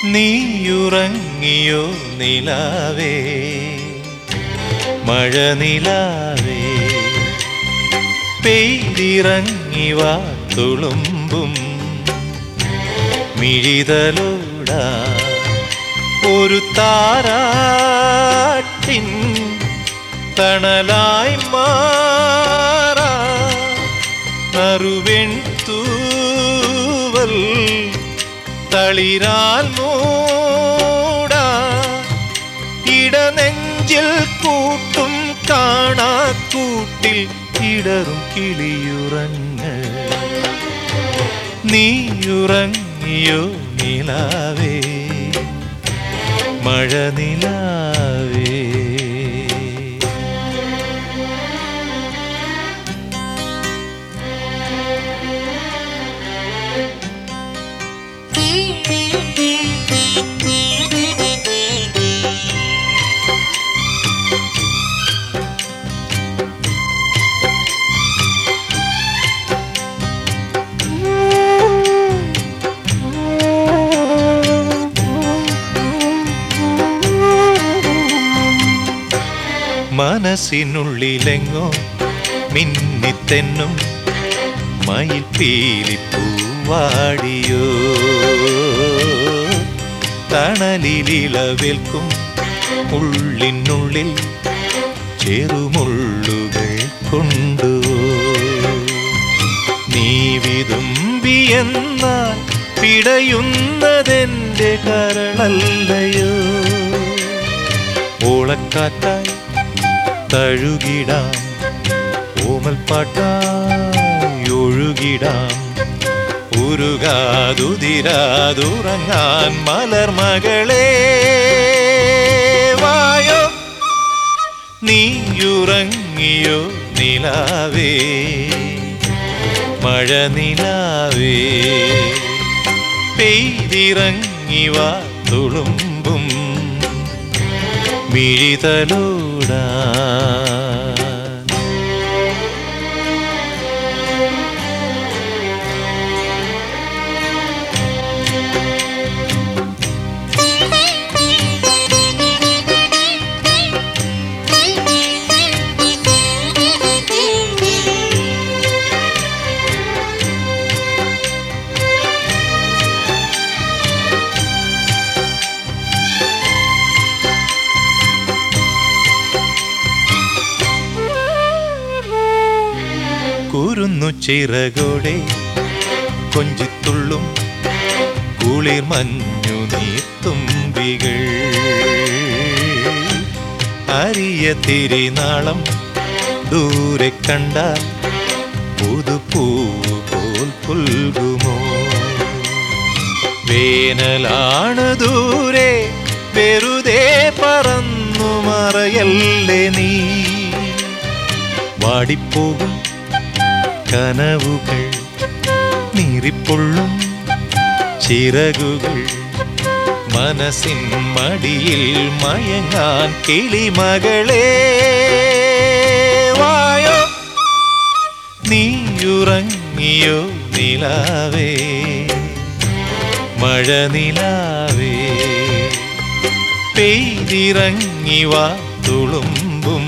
നീയുറങ്ങിയോ നിലാവേ മഴ നിലാവേ പെയ്തിറങ്ങി വാ തുളുമ്പും മിഴിതലോടാ ഒരു താരാട്ടിൻ തണലായി മാറാ നറുവെൺ തൂവൽ തളിരാൽ മൂടാ ഇടനെഞ്ചിൽ കൂട്ടും കാണാ കൂട്ടിൽ ഇടറും കിളിയുറങ്ങ് നീയുറങ്ങിയോ നിലാവേ മഴ നിലാവേ മനസ്സിനുള്ളിലെങ്ങോ മിന്നിത്തെന്നും മയിൽ പീലിപ്പൂവാടിയോ തണലിലിളവേൽക്കും ഉള്ളിനുള്ളിൽ ചെറുമുള്ളുകൾ കൊണ്ടുവോ നീ വിതുമ്പിയെന്നാൽ പിടയുന്നതെന്റെ കരളല്ലയോ ഓളക്കാറ്റായി തഴുകിടാം ഓമൽപ്പാട്ടായി ഒഴുകിടാം ഉരുകാതുതിരാതുറങ്ങാൻ മലർമകളെ വായോ നീയുറങ്ങിയോ നിലാവേ മഴ നിലാവേ പെയ്തിറങ്ങി വാ തുളുമ്പും മിഴിതലോടാ കുരുന്നു ചിറകോടെ കൊഞ്ചിത്തുള്ളും കുളിർ മഞ്ഞു നീർത്തുമ്പികൾ അരിയ തിരിനാളം ദൂരെ കണ്ടാൽ പുതുപൂവ് പോൽ പുൽകുമോ വേനലാണ് ദൂരെ വെറുതെ പറന്നു മറയല്ലേ നീ വാടിപ്പോകും കനവുകൾ നീറിപ്പൊള്ളും ചിറകുകൾ മനസ്സിൻ മടിയിൽ മയങ്ങാൻ കിളിമകളെ വായോ നീയുറങ്ങിയോ നിലാവേ മഴ നിലാവേ പെയ്തിറങ്ങി വാ തുളുമ്പും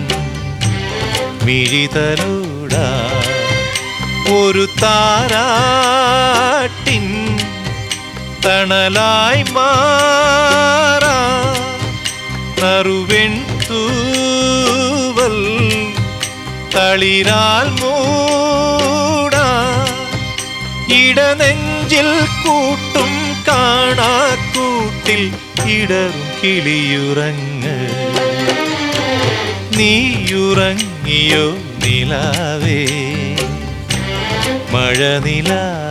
മിഴിതലോടാ ഒരു താരാട്ടിൻ തണലായി മാറാ നറുവെൺ തൂവൽ തളിരാൽ മൂടാ ഇടനെഞ്ചിൽ കൂട്ടും കാണാ കൂട്ടിൽ ഇടറും കിളിയുറങ്ങ് നീയുറങ്ങിയോ നിലാവേ മഴ നിലാ